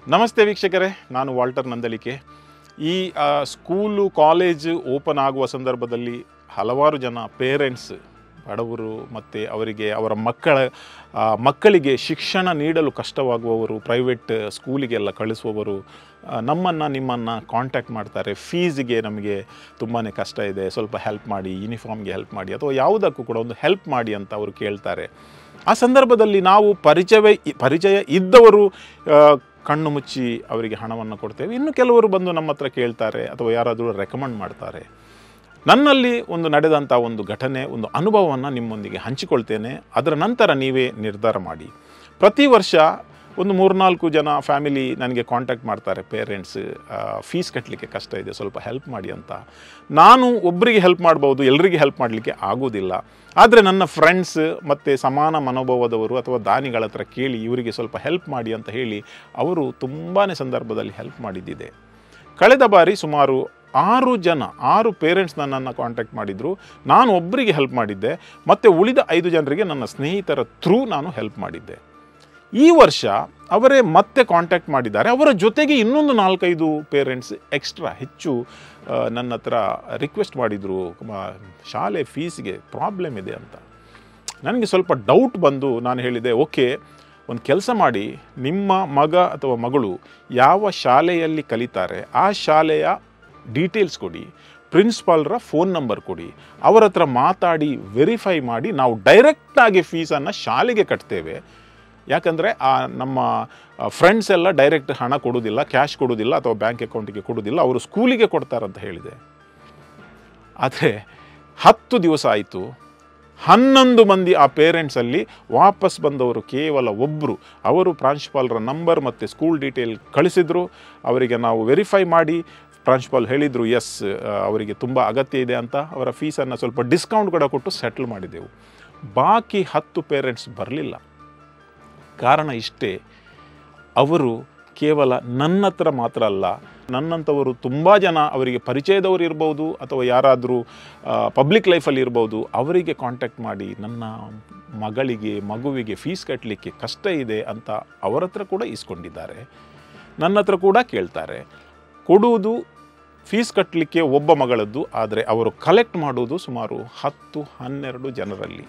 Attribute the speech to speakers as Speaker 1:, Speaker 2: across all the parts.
Speaker 1: ನಮಸ್ತೆ ವೀಕ್ಷಕರೇ ನಾನು ವಾಲ್ಟರ್ ನಂದಲಿಕೆ ಈ ಆ, ಸ್ಕೂಲು ಕಾಲೇಜು ಓಪನ್ ಆಗುವ ಸಂದರ್ಭದಲ್ಲಿ ಹಲವಾರು ಜನ ಪೇರೆಂಟ್ಸ್ ಬಡವರು ಮತ್ತು ಅವರಿಗೆ ಅವರ ಮಕ್ಕಳ ಆ, ಮಕ್ಕಳಿಗೆ ಶಿಕ್ಷಣ ನೀಡಲು ಕಷ್ಟವಾಗುವವರು ಪ್ರೈವೇಟ್ ಸ್ಕೂಲಿಗೆಲ್ಲ ಕಳಿಸುವವರು ನಮ್ಮನ್ನು ನಿಮ್ಮನ್ನು ಕಾಂಟ್ಯಾಕ್ಟ್ ಮಾಡ್ತಾರೆ ಫೀಸಿಗೆ ನಮಗೆ ತುಂಬಾ ಕಷ್ಟ ಇದೆ ಸ್ವಲ್ಪ ಹೆಲ್ಪ್ ಮಾಡಿ ಯೂನಿಫಾರ್ಮ್ಗೆ ಹೆಲ್ಪ್ ಮಾಡಿ ಅಥವಾ ಯಾವುದಕ್ಕೂ ಕೂಡ ಒಂದು ಹೆಲ್ಪ್ ಮಾಡಿ ಅಂತ ಅವರು ಕೇಳ್ತಾರೆ ಆ ಸಂದರ್ಭದಲ್ಲಿ ನಾವು ಪರಿಚಯವೇ ಪರಿಚಯ ಇದ್ದವರು ಆ, ಕಣ್ಣು ಮುಚ್ಚಿ ಅವರಿಗೆ ಹಣವನ್ನು ಕೊಡ್ತೇವೆ ಇನ್ನು ಕೆಲವರು ಬಂದು ನಮ್ಮ ಹತ್ರ ಕೇಳ್ತಾರೆ ಅಥವಾ ಯಾರಾದರೂ ರೆಕಮೆಂಡ್ ಮಾಡ್ತಾರೆ ನನ್ನಲ್ಲಿ ಒಂದು ನಡೆದಂಥ ಒಂದು ಘಟನೆ ಒಂದು ಅನುಭವವನ್ನು ನಿಮ್ಮೊಂದಿಗೆ ಹಂಚಿಕೊಳ್ತೇನೆ ಅದರ ನಂತರ ನೀವೇ ನಿರ್ಧಾರ ಮಾಡಿ ಪ್ರತಿ ವರ್ಷ ಒಂದು ಮೂರ್ನಾಲ್ಕು ಜನ ಫ್ಯಾಮಿಲಿ ನನಗೆ ಕಾಂಟ್ಯಾಕ್ಟ್ ಮಾಡ್ತಾರೆ ಪೇರೆಂಟ್ಸ್ ಫೀಸ್ ಕಟ್ಟಲಿಕ್ಕೆ ಕಷ್ಟ ಇದೆ ಸ್ವಲ್ಪ ಹೆಲ್ಪ್ ಮಾಡಿ ಅಂತ ನಾನು ಒಬ್ಬರಿಗೆ ಹೆಲ್ಪ್ ಮಾಡ್ಬೋದು ಎಲ್ಲರಿಗೆ ಹೆಲ್ಪ್ ಮಾಡಲಿಕ್ಕೆ ಆಗೋದಿಲ್ಲ ಆದರೆ ನನ್ನ ಫ್ರೆಂಡ್ಸ್ ಮತ್ತು ಸಮಾನ ಮನೋಭಾವದವರು ಅಥವಾ ದಾನಿಗಳ ಹತ್ರ ಕೇಳಿ ಇವರಿಗೆ ಸ್ವಲ್ಪ ಹೆಲ್ಪ್ ಮಾಡಿ ಅಂತ ಹೇಳಿ ಅವರು ತುಂಬಾ ಸಂದರ್ಭದಲ್ಲಿ ಹೆಲ್ಪ್ ಮಾಡಿದ್ದಿದೆ ಕಳೆದ ಬಾರಿ ಸುಮಾರು ಆರು ಜನ ಆರು ಪೇರೆಂಟ್ಸ್ ನನ್ನನ್ನು ಕಾಂಟ್ಯಾಕ್ಟ್ ಮಾಡಿದರು ನಾನು ಒಬ್ಬರಿಗೆ ಹೆಲ್ಪ್ ಮಾಡಿದ್ದೆ ಮತ್ತು ಉಳಿದ ಐದು ಜನರಿಗೆ ನನ್ನ ಸ್ನೇಹಿತರ ಥ್ರೂ ನಾನು ಹೆಲ್ಪ್ ಮಾಡಿದ್ದೆ ಈ ವರ್ಷ ಅವರೇ ಮತ್ತೆ ಕಾಂಟ್ಯಾಕ್ಟ್ ಮಾಡಿದ್ದಾರೆ ಅವರ ಜೊತೆಗೆ ಇನ್ನೊಂದು ನಾಲ್ಕೈದು ಪೇರೆಂಟ್ಸ್ ಎಕ್ಸ್ಟ್ರಾ ಹೆಚ್ಚು ಆ, ನನ್ನ ಹತ್ರ ರಿಕ್ವೆಸ್ಟ್ ಮಾಡಿದರು ಶಾಲೆ ಫೀಸ್ಗೆ ಪ್ರಾಬ್ಲಮ್ ಇದೆ ಅಂತ ನನಗೆ ಸ್ವಲ್ಪ ಡೌಟ್ ಬಂದು ನಾನು ಹೇಳಿದೆ ಓಕೆ ಒಂದು ಕೆಲಸ ಮಾಡಿ ನಿಮ್ಮ ಮಗ ಅಥವಾ ಮಗಳು ಯಾವ ಶಾಲೆಯಲ್ಲಿ ಕಲಿತಾರೆ ಆ ಶಾಲೆಯ ಡೀಟೇಲ್ಸ್ ಕೊಡಿ ಪ್ರಿನ್ಸಿಪಾಲ್ರ ಫೋನ್ ನಂಬರ್ ಕೊಡಿ ಅವರ ಹತ್ರ ಮಾತಾಡಿ ವೆರಿಫೈ ಮಾಡಿ ನಾವು ಡೈರೆಕ್ಟಾಗಿ ಫೀಸನ್ನು ಶಾಲೆಗೆ ಕಟ್ತೇವೆ ಯಾಕಂದರೆ ಆ ನಮ್ಮ ಫ್ರೆಂಡ್ಸ್ ಎಲ್ಲ ಡೈರೆಕ್ಟ್ ಹಣ ಕೊಡೋದಿಲ್ಲ ಕ್ಯಾಶ್ ಕೊಡೋದಿಲ್ಲ ಅಥವಾ ಬ್ಯಾಂಕ್ ಅಕೌಂಟಿಗೆ ಕೊಡೋದಿಲ್ಲ ಅವರು ಸ್ಕೂಲಿಗೆ ಕೊಡ್ತಾರಂತ ಹೇಳಿದೆ ಆದರೆ ಹತ್ತು ದಿವಸ ಆಯಿತು ಹನ್ನೊಂದು ಮಂದಿ ಆ ಪೇರೆಂಟ್ಸಲ್ಲಿ ವಾಪಸ್ ಬಂದವರು ಕೇವಲ ಒಬ್ಬರು ಅವರು ಪ್ರಾಂಶುಪಾಲರ ನಂಬರ್ ಮತ್ತು ಸ್ಕೂಲ್ ಡೀಟೇಲ್ ಕಳಿಸಿದರು ಅವರಿಗೆ ನಾವು ವೆರಿಫೈ ಮಾಡಿ ಪ್ರಾಂಶುಪಾಲ್ ಹೇಳಿದರು ಎಸ್ ಅವರಿಗೆ ತುಂಬ ಅಗತ್ಯ ಇದೆ ಅಂತ ಅವರ ಫೀಸನ್ನು ಸ್ವಲ್ಪ ಡಿಸ್ಕೌಂಟ್ ಕೂಡ ಕೊಟ್ಟು ಸೆಟ್ಲ್ ಮಾಡಿದೆವು ಬಾಕಿ ಹತ್ತು ಪೇರೆಂಟ್ಸ್ ಬರಲಿಲ್ಲ ಕಾರಣ ಇಷ್ಟೇ ಅವರು ಕೇವಲ ನನ್ನ ಹತ್ರ ಮಾತ್ರ ಅಲ್ಲ ನನ್ನಂಥವರು ತುಂಬ ಜನ ಅವರಿಗೆ ಪರಿಚಯದವರು ಇರ್ಬೋದು ಅಥವಾ ಯಾರಾದರೂ ಪಬ್ಲಿಕ್ ಲೈಫಲ್ಲಿ ಇರ್ಬೋದು ಅವರಿಗೆ ಕಾಂಟ್ಯಾಕ್ಟ್ ಮಾಡಿ ನನ್ನ ಮಗಳಿಗೆ ಮಗುವಿಗೆ ಫೀಸ್ ಕಟ್ಟಲಿಕ್ಕೆ ಕಷ್ಟ ಇದೆ ಅಂತ ಅವರ ಹತ್ರ ಕೂಡ ಇಸ್ಕೊಂಡಿದ್ದಾರೆ ನನ್ನ ಹತ್ರ ಕೂಡ ಕೇಳ್ತಾರೆ ಕೊಡುವುದು ಫೀಸ್ ಕಟ್ಟಲಿಕ್ಕೆ ಒಬ್ಬ ಮಗಳದ್ದು ಆದರೆ ಅವರು ಕಲೆಕ್ಟ್ ಮಾಡುವುದು ಸುಮಾರು ಹತ್ತು ಹನ್ನೆರಡು ಜನರಲ್ಲಿ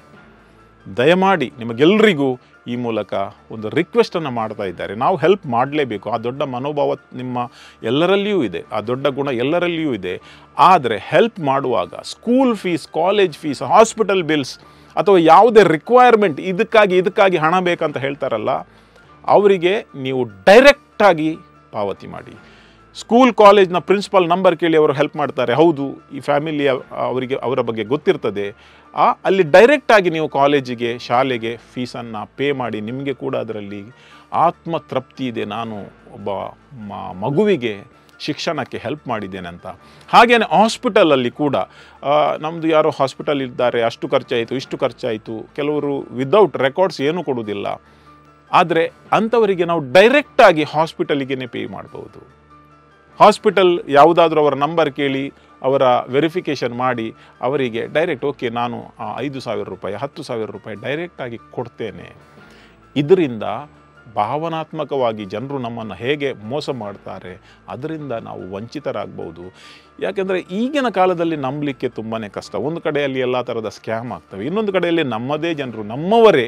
Speaker 1: ದಯಮಾಡಿ ನಿಮಗೆಲ್ಲರಿಗೂ ಈ ಮೂಲಕ ಒಂದು ರಿಕ್ವೆಸ್ಟನ್ನು ಮಾಡ್ತಾ ಇದ್ದಾರೆ ನಾವು ಹೆಲ್ಪ್ ಮಾಡಲೇಬೇಕು ಆ ದೊಡ್ಡ ಮನೋಭಾವ ನಿಮ್ಮ ಎಲ್ಲರಲ್ಲಿಯೂ ಇದೆ ಆ ದೊಡ್ಡ ಗುಣ ಎಲ್ಲರಲ್ಲಿಯೂ ಇದೆ ಆದರೆ ಹೆಲ್ಪ್ ಮಾಡುವಾಗ school fees college fees hospital bills ಅಥವಾ ಯಾವುದೇ ರಿಕ್ವೈರ್ಮೆಂಟ್ ಇದಕ್ಕಾಗಿ ಇದಕ್ಕಾಗಿ ಹಣ ಬೇಕಂತ ಹೇಳ್ತಾರಲ್ಲ ಅವರಿಗೆ ನೀವು ಡೈರೆಕ್ಟಾಗಿ ಪಾವತಿ ಮಾಡಿ ಸ್ಕೂಲ್ ಕಾಲೇಜ್ನ ಪ್ರಿನ್ಸಿಪಾಲ್ ನಂಬರ್ ಕೇಳಿ ಅವರು ಹೆಲ್ಪ್ ಮಾಡ್ತಾರೆ ಹೌದು ಈ ಫ್ಯಾಮಿಲಿಯ ಅವರಿಗೆ ಅವರ ಬಗ್ಗೆ ಗೊತ್ತಿರ್ತದೆ ಆ ಅಲ್ಲಿ ಡೈರೆಕ್ಟಾಗಿ ನೀವು ಕಾಲೇಜಿಗೆ ಶಾಲೆಗೆ ಫೀಸನ್ನು ಪೇ ಮಾಡಿ ನಿಮಗೆ ಕೂಡ ಅದರಲ್ಲಿ ಆತ್ಮ ತೃಪ್ತಿ ಇದೆ ನಾನು ಒಬ್ಬ ಮ- ಮಗುವಿಗೆ ಶಿಕ್ಷಣಕ್ಕೆ ಹೆಲ್ಪ್ ಮಾಡಿದ್ದೇನೆ ಅಂತ ಹಾಗೆಯೇ ಹಾಸ್ಪಿಟಲಲ್ಲಿ ಕೂಡ ನಮ್ಮದು ಯಾರೋ ಹಾಸ್ಪಿಟಲ್ ಇದ್ದಾರೆ ಅಷ್ಟು ಖರ್ಚಾಯಿತು ಇಷ್ಟು ಖರ್ಚಾಯಿತು ಕೆಲವರು ವಿದೌಟ್ ರೆಕಾರ್ಡ್ಸ್ ಏನೂ ಕೊಡುವುದಿಲ್ಲ ಆದರೆ ಅಂಥವರಿಗೆ ನಾವು ಡೈರೆಕ್ಟಾಗಿ ಹಾಸ್ಪಿಟಲಿಗೆ ಪೇ ಮಾಡ್ಬೋದು ಹಾಸ್ಪಿಟಲ್ ಯಾವುದಾದ್ರೂ ಅವರ ನಂಬರ್ ಕೇಳಿ ಅವರ ವೆರಿಫಿಕೇಷನ್ ಮಾಡಿ ಅವರಿಗೆ ಡೈರೆಕ್ಟ್ ಓಕೆ ನಾನು ಆ, ಐದು ಸಾವಿರ ರೂಪಾಯಿ ಹತ್ತು ಸಾವಿರ ರೂಪಾಯಿ ಡೈರೆಕ್ಟಾಗಿ ಕೊಡ್ತೇನೆ ಇದರಿಂದ ಭಾವನಾತ್ಮಕವಾಗಿ ಜನರು ನಮ್ಮನ್ನು ಹೇಗೆ ಮೋಸ ಮಾಡ್ತಾರೆ ಅದರಿಂದ ನಾವು ವಂಚಿತರಾಗ್ಬೋದು ಯಾಕೆಂದರೆ ಈಗಿನ ಕಾಲದಲ್ಲಿ ನಂಬಲಿಕ್ಕೆ ತುಂಬಾ ಕಷ್ಟ ಒಂದು ಕಡೆಯಲ್ಲಿ ಎಲ್ಲ ಥರದ ಸ್ಕ್ಯಾಮ್ ಆಗ್ತವೆ ಇನ್ನೊಂದು ಕಡೆಯಲ್ಲಿ ನಮ್ಮದೇ ಜನರು ನಮ್ಮವರೇ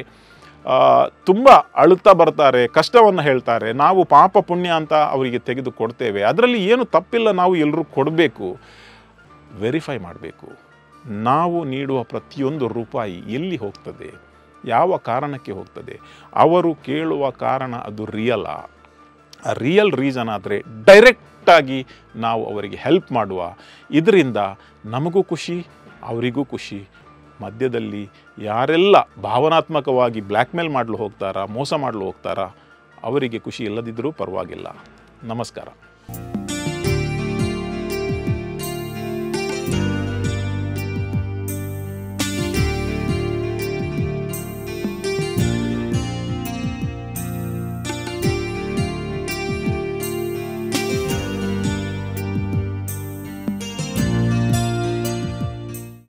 Speaker 1: ತುಂಬ ಅಳುತ್ತಾ ಬರ್ತಾರೆ ಕಷ್ಟವನ್ನು ಹೇಳ್ತಾರೆ ನಾವು ಪಾಪ ಪುಣ್ಯ ಅಂತ ಅವರಿಗೆ ತೆಗೆದು ಕೊಡ್ತೇವೆ ಅದರಲ್ಲಿ ಏನು ತಪ್ಪಿಲ್ಲ ನಾವು ಎಲ್ಲರೂ ಕೊಡಬೇಕು ವೆರಿಫೈ ಮಾಡಬೇಕು ನಾವು ನೀಡುವ ಪ್ರತಿಯೊಂದು ರೂಪಾಯಿ ಎಲ್ಲಿ ಹೋಗ್ತದೆ ಯಾವ ಕಾರಣಕ್ಕೆ ಹೋಗ್ತದೆ ಅವರು ಕೇಳುವ ಕಾರಣ ಅದು ರಿಯಲಾ ರಿಯಲ್ ರೀಸನ್ ಆದರೆ ಡೈರೆಕ್ಟಾಗಿ ನಾವು ಅವರಿಗೆ ಹೆಲ್ಪ್ ಮಾಡುವ ಇದರಿಂದ ನಮಗೂ ಖುಷಿ ಅವರಿಗೂ ಖುಷಿ ಮಧ್ಯದಲ್ಲಿ ಯಾರೆಲ್ಲ ಭಾವನಾತ್ಮಕವಾಗಿ ಬ್ಲ್ಯಾಕ್ ಮೇಲ್ ಮಾಡಲು ಹೋಗ್ತಾರಾ ಮೋಸ ಮಾಡಲು ಹೋಗ್ತಾರಾ ಅವರಿಗೆ ಖುಷಿ ಇಲ್ಲದಿದ್ದರೂ ಪರವಾಗಿಲ್ಲ ನಮಸ್ಕಾರ